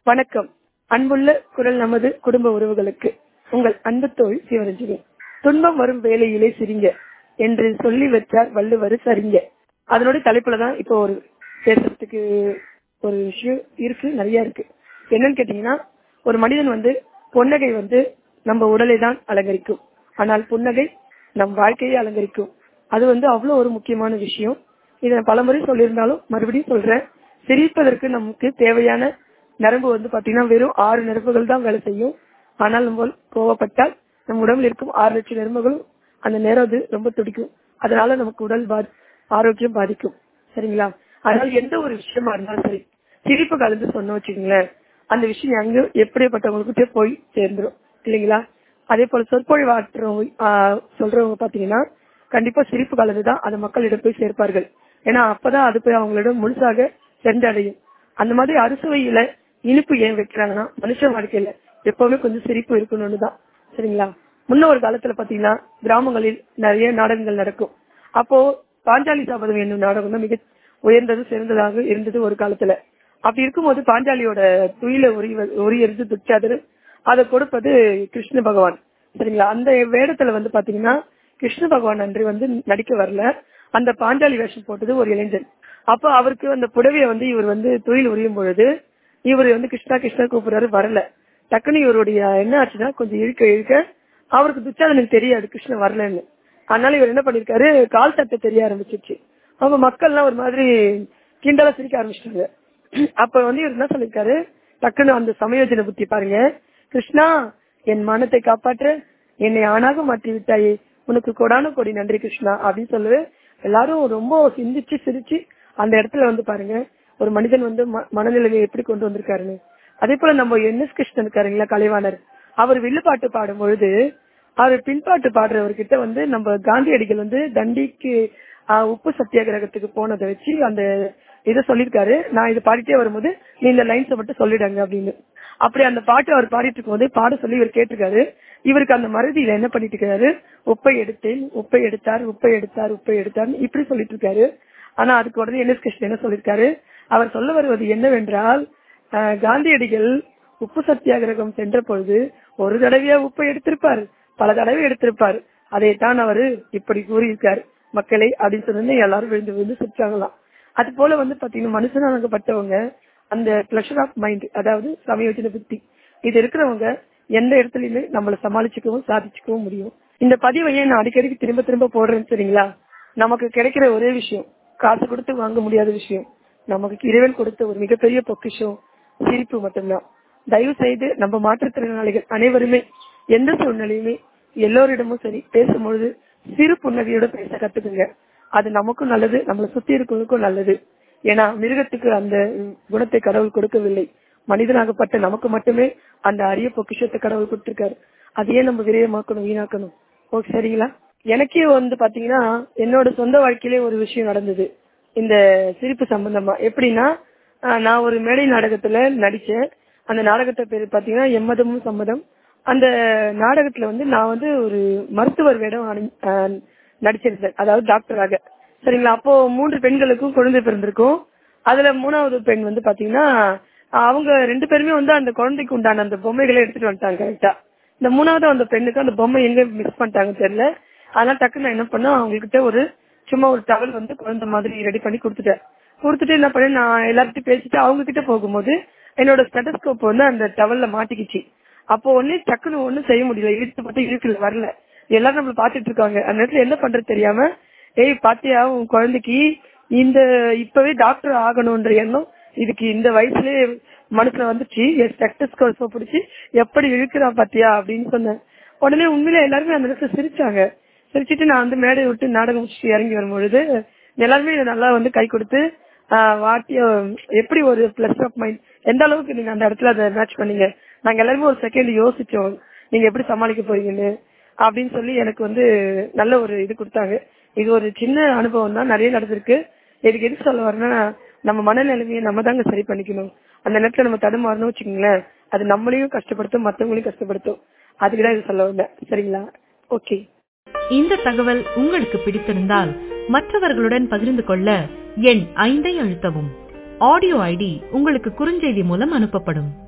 வணக்கம் அன்புள்ள குரல் நமது குடும்ப உறவுகளுக்கு உங்கள் அன்பு தோழி சிவரஞ்சனி துன்பம் வரும் வேலையிலே சிரிங்க என்று சொல்லி வச்சார் வள்ளுவர் சரிங்க அதனுடைய தலைப்புல தான் இப்போ ஒரு பேசுறதுக்கு ஒரு விஷயம் இருக்கு நிறைய இருக்கு என்னன்னு கேட்டீங்கன்னா ஒரு மனிதன் வந்து பொன்னகை வந்து நம்ம உடலை தான் அலங்கரிக்கும் ஆனால் புன்னகை நம் வாழ்க்கையை அலங்கரிக்கும் அது வந்து அவ்வளவு ஒரு முக்கியமான விஷயம் இதை நான் பலமுறை சொல்லியிருந்தாலும் மறுபடியும் சொல்றேன் சிரிப்பதற்கு நமக்கு தேவையான நரம்பு வந்து பாத்தீங்கன்னா வெறும் ஆறு நரம்புகள் தான் வேலை செய்யும் ஆனால் நம்ம கோவப்பட்டால் நம் உடம்பில் இருக்கும் ஆறு லட்சம் நரம்புகளும் அந்த நேரம் அது ரொம்ப துடிக்கும் அதனால நமக்கு உடல் பா- ஆரோக்கியம் பாதிக்கும் சரிங்களா அதனால எந்த ஒரு விஷயமா இருந்தாலும் சரி சிரிப்பு கலந்து சொன்ன வச்சுக்கோங்களேன் அந்த விஷயம் அங்க எப்படிப்பட்டவங்களுக்கு போய் சேர்ந்துரும் இல்லைங்களா அதே போல சொற்பொழிவு ஆற்றுறவங்க ஆஹ் சொல்றவங்க பாத்தீங்கன்னா கண்டிப்பா சிரிப்பு கலந்துதான் அதை மக்களிடம் போய் சேர்ப்பார்கள் ஏன்னா அப்பதான் அது போய் அவங்களிடம் முழுசாக சென்றடையும் அந்த மாதிரி அறுசுவையில இனிப்பு ஏன் வைக்கிறாங்கன்னா மனுஷ வாழ்க்கையில எப்பவுமே கொஞ்சம் சிரிப்பு இருக்கணும்னு தான் சரிங்களா முன்ன ஒரு காலத்துல பாத்தீங்கன்னா கிராமங்களில் நிறைய நாடகங்கள் நடக்கும் அப்போ பாஞ்சாலி சாபதம் என்னும் நாடகம் தான் மிக உயர்ந்தது சிறந்ததாக இருந்தது ஒரு காலத்துல அப்படி இருக்கும்போது பாஞ்சாலியோட துயில உரி உரியறது துச்சாதர் அதை கொடுப்பது கிருஷ்ண பகவான் சரிங்களா அந்த வேடத்துல வந்து பாத்தீங்கன்னா கிருஷ்ண பகவான் அன்று வந்து நடிக்க வரல அந்த பாஞ்சாலி வேஷம் போட்டது ஒரு இளைஞன் அப்போ அவருக்கு அந்த புடவைய வந்து இவர் வந்து தொழில் உரியும் பொழுது இவர் வந்து கிருஷ்ணா கிருஷ்ணா கூப்பிடுறாரு வரல டக்குனு இவருடைய என்ன ஆச்சுன்னா கொஞ்சம் இழுக்க இழுக்க அவருக்கு துச்சாதனுக்கு தெரியாது கிருஷ்ணன் வரலன்னு அதனால இவர் என்ன பண்ணிருக்காரு கால் சட்டை தெரிய ஆரம்பிச்சிருச்சு அவங்க மக்கள்லாம் ஒரு மாதிரி கிண்டலா சிரிக்க ஆரம்பிச்சிட்டாங்க அப்ப வந்து இவர் என்ன சொல்லிருக்காரு டக்குன்னு அந்த சமயோஜன புத்தி பாருங்க கிருஷ்ணா என் மனத்தை காப்பாற்ற என்னை ஆணாக மாற்றி விட்டாயே உனக்கு கொடான கொடி நன்றி கிருஷ்ணா அப்படின்னு சொல்லு எல்லாரும் ரொம்ப சிந்திச்சு சிரிச்சு அந்த இடத்துல வந்து பாருங்க ஒரு மனிதன் வந்து ம- மனநிலையை எப்படி கொண்டு வந்திருக்காருன்னு அதே போல நம்ம என் எஸ் கிருஷ்ணன் இருக்காருங்களா கலைவாணர் அவர் வில்லுப்பாட்டு பாடும் பொழுது அவர் பின்பாட்டு பாடுறவர்கிட்ட வந்து நம்ம காந்தியடிகள் வந்து தண்டிக்கு ஆஹ், உப்பு சத்தியாகிரகத்துக்கு போனதை வச்சு அந்த இதை சொல்லியிருக்காரு நான் இது பாடிட்டே வரும்போது நீ இந்த லைன்ஸை மட்டும் சொல்லிடுங்க அப்படின்னு அப்படி அந்த பாட்டு அவர் பாடிட்டு இருக்கும்போது பாட சொல்லி இவர் கேட்டிருக்காரு இவருக்கு அந்த மறதியில என்ன பண்ணிட்டு இருக்காரு உப்பை எடுத்தேன் உப்பை எடுத்தார் உப்பை எடுத்தார் உப்பை எடுத்தார் இப்படி சொல்லிட்டு இருக்காரு ஆனா அதுக்கு உடனே என் எஸ் கிருஷ்ணன் என்ன சொல்லியிருக்காரு அவர் சொல்ல வருவது என்னவென்றால் ஆஹ், காந்தியடிகள் உப்பு சத்தியாகிரகம் சென்ற பொழுது ஒரு தடவையா உப்பை எடுத்திருப்பார் பல தடவை எடுத்திருப்பார் அதைத்தான் அவரு இப்படி கூறியிருக்கார் மக்களை அப்படின்னு சொன்னோன்னே எல்லாரும் விழுந்து விழுந்து சிரிச்சாங்களாம் அது போல வந்து பாத்தீங்கன்னா மனுஷனாகப்பட்டவங்க அந்த பிளஷர் ஆஃப் மைண்ட் அதாவது சமயோஜன புத்தி இது இருக்கிறவங்க எந்த இடத்துலயுமே நம்மள சமாளிச்சுக்கவும் சாதிச்சுக்கவும் முடியும் இந்த பதிவை ஏன் நான் அடிக்கடி திரும்ப திரும்ப போடுறேன்னு சரிங்களா நமக்கு கிடைக்கிற ஒரே விஷயம் காசு கொடுத்து வாங்க முடியாத விஷயம் நமக்கு இறைவன் கொடுத்த ஒரு மிகப்பெரிய பொக்கிஷம் சிரிப்பு மட்டும்தான் தயவு செய்து நம்ம மாற்றுத்திறனாளிகள் அனைவருமே எந்த சூழ்நிலையுமே எல்லோரிடமும் சரி பேசும்பொழுது சிறு புன்னகையோட பேச கத்துக்குங்க அது நமக்கும் நல்லது நம்மளை சுத்தி இருக்கவங்களுக்கும் நல்லது ஏன்னா மிருகத்துக்கு அந்த குணத்தை கடவுள் கொடுக்கவில்லை மனிதனாகப்பட்ட நமக்கு மட்டுமே அந்த அரிய பொக்கிஷத்தை கடவுள் கொடுத்திருக்காரு அதையே நம்ம விரயமாக்கணும் வீணாக்கணும் ஓகே சரிங்களா எனக்கே வந்து பாத்தீங்கன்னா என்னோட சொந்த வாழ்க்கையிலே ஒரு விஷயம் நடந்தது இந்த சிரிப்பு சம்பந்தமா எப்படின்னா ஆஹ் நான் ஒரு மேடை நாடகத்துல நடிச்சேன் அந்த நாடகத்தை பேரு பாத்தீங்கன்னா எம்மதமும் சம்மதம் அந்த நாடகத்துல வந்து நான் வந்து ஒரு மருத்துவர் வேடம் அணி- ஆஹ் நடிச்சிருந்தேன் அதாவது டாக்டராக சரிங்களா அப்போ மூன்று பெண்களுக்கும் குழந்தை பிறந்திருக்கும் அதுல மூணாவது பெண் வந்து பாத்தீங்கன்னா அவங்க ரெண்டு பேருமே வந்து அந்த குழந்தைக்கு உண்டான அந்த பொம்மைகளை எடுத்துட்டு வந்துட்டாங்க கரெக்டா இந்த மூணாவது அந்த பெண்ணுக்கு அந்த பொம்மை எங்க மிஸ் பண்ணிட்டாங்க தெரியல அதனால டக்குன்னு நான் என்ன பண்ணேன் அவங்க கிட்ட ஒரு சும்மா ஒரு டவல் வந்து குழந்தை மாதிரி ரெடி பண்ணி கொடுத்துட்டேன் கொடுத்துட்டு என்ன பண்ணேன் நான் எல்லார்கிட்டயும் பேசிட்டு அவங்க கிட்ட போகும்போது என்னோட ஸ்டெட்டஸ்கோப் வந்து அந்த டவல்ல மாட்டிக்கிச்சு அப்போ ஒண்ணு டக்குன்னு ஒண்ணும் செய்ய முடியல இழுத்து மட்டும் இழுக்கல வரல எல்லாரும் நம்மள பாத்துட்டு இருக்காங்க அந்த நேரத்துல என்ன பண்றது தெரியாம ஏய் பாத்தியா உன் குழந்தைக்கு இந்த இப்பவே டாக்டர் ஆகணும்ன்ற எண்ணம் இதுக்கு இந்த வயசுலயே மனசுல வந்துச்சு என் ஸ்டெக்டஸ்கோப் பிடிச்சி எப்படி இழுக்கிறான் பாத்தியா அப்படின்னு சொன்னேன் உடனே உண்மையில எல்லாருமே அந்த இடத்துல சிரிச்சாங்க சிரிச்சிட்டு நான் வந்து மேடை விட்டு நாடகம் முடிச்சுட்டு இறங்கி வரும்பொழுது எல்லாருமே இதை நல்லா வந்து கை கொடுத்து ஆஹ் வாட்டிய எப்படி ஒரு பிளஸ் ஆஃப் மைண்ட் எந்த அளவுக்கு நீங்க அந்த இடத்துல அதை மேட்ச் பண்ணீங்க நாங்க எல்லாருமே ஒரு செகண்ட் யோசிச்சோம் நீங்க எப்படி சமாளிக்க போறீங்கன்னு அப்படின்னு சொல்லி எனக்கு வந்து நல்ல ஒரு இது கொடுத்தாங்க இது ஒரு சின்ன அனுபவம் தான் நிறைய நடந்திருக்கு இதுக்கு எதுக்கு சொல்ல வரேன்னா நம்ம மனநிலைமையை நம்ம தாங்க சரி பண்ணிக்கணும் அந்த நேரத்துல நம்ம தடுமாறணும் வச்சுக்கோங்களேன் அது நம்மளையும் கஷ்டப்படுத்தும் மத்தவங்களையும் கஷ்டப்படுத்தும் அதுக்கு தான் இது சொல்ல வந்தேன் சரிங்களா ஓகே இந்த தகவல் உங்களுக்கு பிடித்திருந்தால் மற்றவர்களுடன் பகிர்ந்து கொள்ள எண் ஐந்தை அழுத்தவும் ஆடியோ ஐடி உங்களுக்கு குறுஞ்செய்தி மூலம் அனுப்பப்படும்